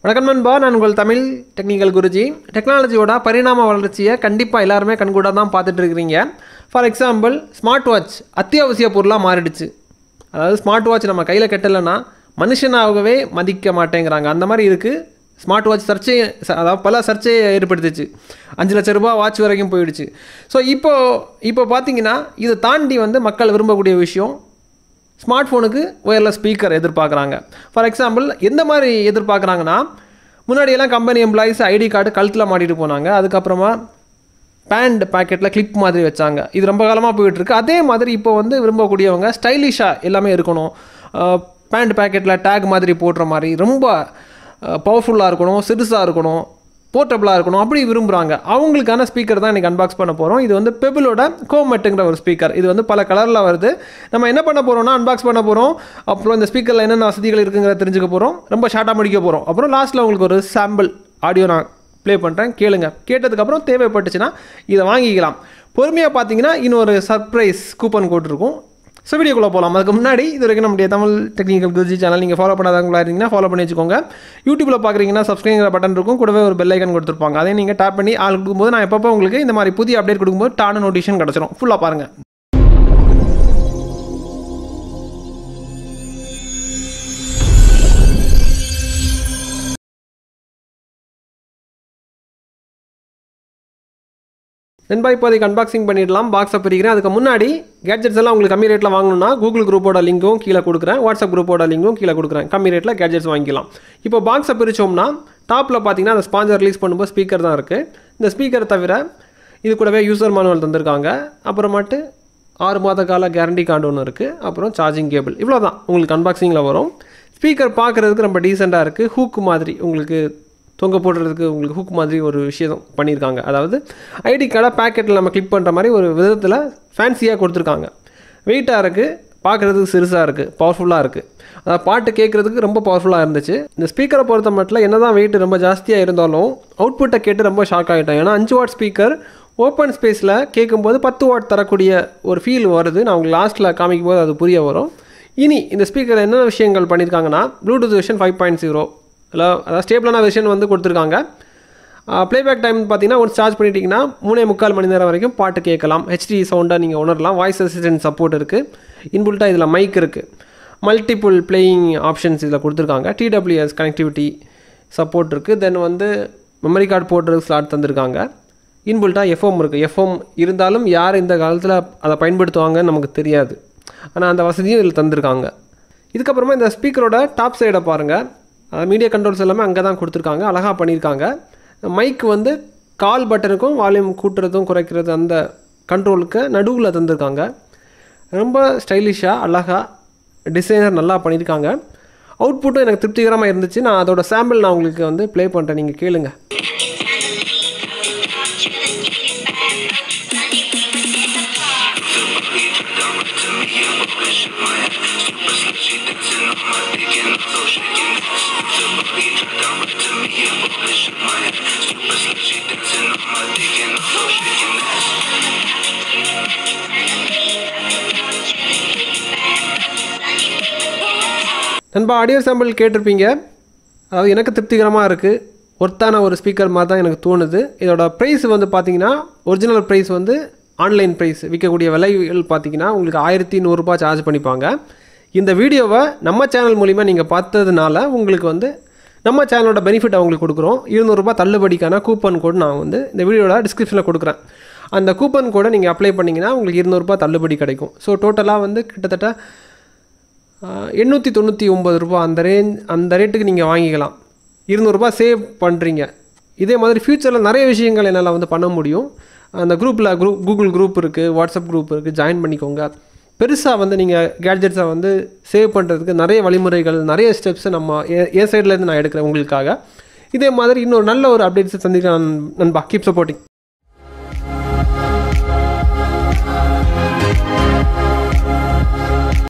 வணக்கம் நண்பா நான் உங்கள் தமிழ் டெக்னிக்கல் குருஜி டெக்னாலஜியோட பரிணாம வளர்ச்சியை கண்டிப்பாக எல்லாருமே கண்கூட தான் பார்த்துட்டு இருக்கிறீங்க ஃபார் எக்ஸாம்பிள் ஸ்மார்ட் வாட்ச் அத்தியாவசிய பொருளாக மாறிடுச்சு அதாவது ஸ்மார்ட் வாட்ச் நம்ம கையில் கட்டலைன்னா மனுஷனாகவே மதிக்க மாட்டேங்கிறாங்க அந்த மாதிரி இருக்குது ஸ்மார்ட் வாட்ச் சர்ச்சை அதாவது பல சர்ச்சையை ஏற்படுத்துச்சு அஞ்சு லட்ச ரூபாய் வாட்ச் வரைக்கும் போயிடுச்சு ஸோ இப்போ இப்போ பார்த்தீங்கன்னா இதை தாண்டி வந்து மக்கள் விரும்பக்கூடிய விஷயம் ஸ்மார்ட் ஃபோனுக்கு ஒயர்லெஸ் ஸ்பீக்கர் எதிர்பார்க்குறாங்க ஃபார் எக்ஸாம்பிள் எந்த மாதிரி எதிர்பார்க்குறாங்கன்னா முன்னாடியெல்லாம் கம்பெனி எம்ப்ளாயிஸ் ஐடி கார்டு கழுத்தில் மாட்டிட்டு போனாங்க அதுக்கப்புறமா பேண்ட் பாக்கெட்டில் கிளிப் மாதிரி வச்சாங்க இது ரொம்ப காலமாக போயிட்டுருக்கு அதே மாதிரி இப்போ வந்து விரும்பக்கூடியவங்க ஸ்டைலிஷாக எல்லாமே இருக்கணும் பேண்ட் பாக்கெட்டில் டேக் மாதிரி போடுற மாதிரி ரொம்ப பவர்ஃபுல்லாக இருக்கணும் சிறுசாக இருக்கணும் போர்ட்டபுளாக இருக்கணும் அப்படி விரும்புகிறாங்க அவங்களுக்கான ஸ்பீக்கர் தான் இன்றைக்கி அன்பாக்ஸ் பண்ண போகிறோம் இது வந்து பெபிளோட கோமெட்டுங்கிற ஒரு ஸ்பீக்கர் இது வந்து பல கலரில் வருது நம்ம என்ன பண்ண போகிறோம்னா அன்பாக்ஸ் பண்ண போகிறோம் அப்புறம் இந்த ஸ்பீக்கரில் என்னென்ன வசதிகள் இருக்குங்கிறத தெரிஞ்சுக்க போகிறோம் ரொம்ப ஷார்ட்டாக முடிக்க போகிறோம் அப்புறம் லாஸ்ட்டில் உங்களுக்கு ஒரு சாம்பிள் ஆடியோ நான் ப்ளே பண்ணுறேன் கேளுங்க கேட்டதுக்கப்புறம் தேவைப்பட்டுச்சுன்னா இதை வாங்கிக்கலாம் பொறுமையாக பார்த்தீங்கன்னா இன்னொரு சர்ப்ரைஸ் கூப்பன் கோட் இருக்கும் ஸோ வீடியோக்குள்ளே போகலாம் அதுக்கு முன்னாடி இது வரைக்கும் நம்முடைய தமிழ் டெக்னிக்கல் குருஜி சேனல் நீங்கள் ஃபாலோ பண்ணாதவங்களா இருந்தீங்கன்னா ஃபாலோ பண்ணி வச்சுக்கோங்க யூடியூப்பில் பார்க்குறீங்கன்னா சப்ஸ்கிரைங்கிற பட்டன் இருக்கும் கூடவே ஒரு பெல் ஐக்கன் கொடுத்துருப்பாங்க அதையும் நீங்கள் டேப் பண்ணி ஆள் கொடுக்கும்போது நான் எப்பப்போ உங்களுக்கு இந்த மாதிரி புதிய அப்டேட் கொடுக்கும்போது டான நோட்டிஃபிகேஷன் கிடச்சிரும் ஃபுல்லாக பாருங்கள் நண்பா இப்போதைக்கு அன்பாக்சிங் பண்ணிடலாம் பாக்ஸை பிரிக்கிறேன் அதுக்கு முன்னாடி கேட்ஜெட்ஸ் எல்லாம் உங்களுக்கு கம்மி ரேட்டில் வாங்கணும்னா கூகுள் குரூப்போட லிங்க்கும் கீழே கொடுக்குறேன் வாட்ஸ்அப் குரூப்போட லிங்க்கும் கீழே கொடுக்குறேன் கம்மி ரேட்டில் கேட்ஜெட்ஸ் வாங்கிக்கலாம் இப்போ பாக்ஸை பிரித்தோம்னா டாப்பில் பார்த்தீங்கன்னா அந்த ஸ்பான்சர் ரிலீஸ் பண்ணும்போது ஸ்பீக்கர் தான் இருக்குது இந்த ஸ்பீக்கர் தவிர இது கூடவே யூசர் மானுவல் தந்திருக்காங்க அப்புறமாட்டு ஆறு மாத கால கேரண்டி கார்டு ஒன்று இருக்குது அப்புறம் சார்ஜிங் கேபிள் இவ்வளோ தான் உங்களுக்கு அன்பாக்சிங்கில் வரும் ஸ்பீக்கர் பார்க்குறதுக்கு ரொம்ப டீசெண்டாக இருக்குது ஹூக் மாதிரி உங்களுக்கு தொங்க போடுறதுக்கு உங்களுக்கு ஹூக் மாதிரி ஒரு விஷயம் பண்ணியிருக்காங்க அதாவது ஐடி கார்டை பேக்கெட்டில் நம்ம கிளிக் பண்ணுற மாதிரி ஒரு விதத்தில் ஃபேன்சியாக கொடுத்துருக்காங்க வெயிட்டாக இருக்குது பார்க்குறதுக்கு சிறுசாக இருக்குது பவர்ஃபுல்லாக இருக்குது அதாவது பாட்டு கேட்குறதுக்கு ரொம்ப பவர்ஃபுல்லாக இருந்துச்சு இந்த ஸ்பீக்கரை பொறுத்த மட்டும் என்ன தான் வெயிட் ரொம்ப ஜாஸ்தியாக இருந்தாலும் அவுட்புட்டை கேட்டு ரொம்ப ஷாக் ஆகிட்டேன் ஏன்னா அஞ்சு வாட் ஸ்பீக்கர் ஓப்பன் ஸ்பேஸில் கேட்கும்போது பத்து வாட் தரக்கூடிய ஒரு ஃபீல் வருது நான் உங்களுக்கு லாஸ்ட்டில் காமிக்கும் போது அது புரிய வரும் இனி இந்த ஸ்பீக்கரில் என்னென்ன விஷயங்கள் பண்ணியிருக்காங்கன்னா Bluetooth version five point zero இல்லை அதாவது ஸ்டேபிளான வெர்ஷன் வந்து கொடுத்துருக்காங்க ப்ளேபேக் டைம் பார்த்தீங்கன்னா ஒன்று சார்ஜ் பண்ணிட்டீங்கன்னா மூணே முக்கால் மணி நேரம் வரைக்கும் பாட்டு கேட்கலாம் ஹெச்டி சவுண்டாக நீங்கள் உணரலாம் வாய்ஸ் அசிஸ்டன்ட் சப்போர்ட் இருக்குது இன்புல்ட்டாக இதில் மைக் இருக்குது மல்டிபிள் பிளேயிங் ஆப்ஷன்ஸ் இதில் கொடுத்துருக்காங்க டிடபிள்யூஎஸ் கனெக்டிவிட்டி சப்போர்ட் இருக்குது தென் வந்து மெமரி கார்டு போடுறது ஸ்லாட் தந்திருக்காங்க இன்புல்ட்டாக எஃப்எம் இருக்குது எஃப்எம் இருந்தாலும் யார் இந்த காலத்தில் அதை பயன்படுத்துவாங்கன்னு நமக்கு தெரியாது ஆனால் அந்த வசதியும் இதில் தந்திருக்காங்க இதுக்கப்புறமா இந்த ஸ்பீக்கரோட டாப் சைடை பாருங்கள் மீடியா கண்ட்ரோல்ஸ் எல்லாமே அங்கே தான் கொடுத்துருக்காங்க அழகாக பண்ணியிருக்காங்க மைக் வந்து கால் பட்டனுக்கும் வால்யூம் கூட்டுறதும் குறைக்கிறது அந்த கண்ட்ரோலுக்கு நடுவில் தந்திருக்காங்க ரொம்ப ஸ்டைலிஷாக அழகாக டிசைனர் நல்லா பண்ணியிருக்காங்க அவுட்புட்டும் எனக்கு திருப்திகரமாக இருந்துச்சு நான் அதோட சாம்பிள் நான் உங்களுக்கு வந்து ப்ளே பண்ணுறேன் நீங்கள் கேளுங்க நண்பா ஆடியோ சாம்பிள் கேட்டிருப்பீங்க அதாவது எனக்கு திருப்திகரமாக இருக்குது ஒர்த்தான ஒரு ஸ்பீக்கர் மாதிரி தான் எனக்கு தோணுது இதோட ப்ரைஸ் வந்து பார்த்தீங்கன்னா ஒரிஜினல் ப்ரைஸ் வந்து ஆன்லைன் ப்ரைஸ் விற்கக்கூடிய விலைகள் பார்த்தீங்கன்னா உங்களுக்கு ஆயிரத்தி நூறுரூபா சார்ஜ் பண்ணிப்பாங்க இந்த வீடியோவை நம்ம சேனல் மூலிமா நீங்கள் பார்த்ததுனால உங்களுக்கு வந்து நம்ம சேனலோட பெனிஃபிட் அவங்களுக்கு கொடுக்குறோம் இருநூறுபா தள்ளுபடிக்கான கூப்பன் கோடு நான் வந்து இந்த வீடியோட டிஸ்கிரிப்ஷனில் கொடுக்குறேன் அந்த கூப்பன் கோடை நீங்கள் அப்ளை பண்ணிங்கன்னா உங்களுக்கு இருநூறுபா தள்ளுபடி கிடைக்கும் ஸோ டோட்டலாக வந்து கிட்டத்தட்ட எண்ணூற்றி தொண்ணூற்றி ஒம்பது ரூபா அந்த ரேஞ்ச் அந்த ரேட்டுக்கு நீங்கள் வாங்கிக்கலாம் இருநூறுபா சேவ் பண்ணுறீங்க இதே மாதிரி ஃப்யூச்சரில் நிறைய விஷயங்கள் என்னால் வந்து பண்ண முடியும் அந்த குரூப்பில் குரூப் கூகுள் குரூப் இருக்குது வாட்ஸ்அப் குரூப் இருக்குது ஜாயின் பண்ணிக்கோங்க பெருசாக வந்து நீங்கள் கேட்ஜெட்ஸை வந்து சேவ் பண்ணுறதுக்கு நிறைய வழிமுறைகள் நிறைய ஸ்டெப்ஸை நம்ம என் சைட்லேருந்து நான் எடுக்கிறேன் உங்களுக்காக இதே மாதிரி இன்னொரு நல்ல ஒரு அப்டேட்ஸை சந்திக்கலாம் நண்பா கீப் சப்போர்ட்டிங்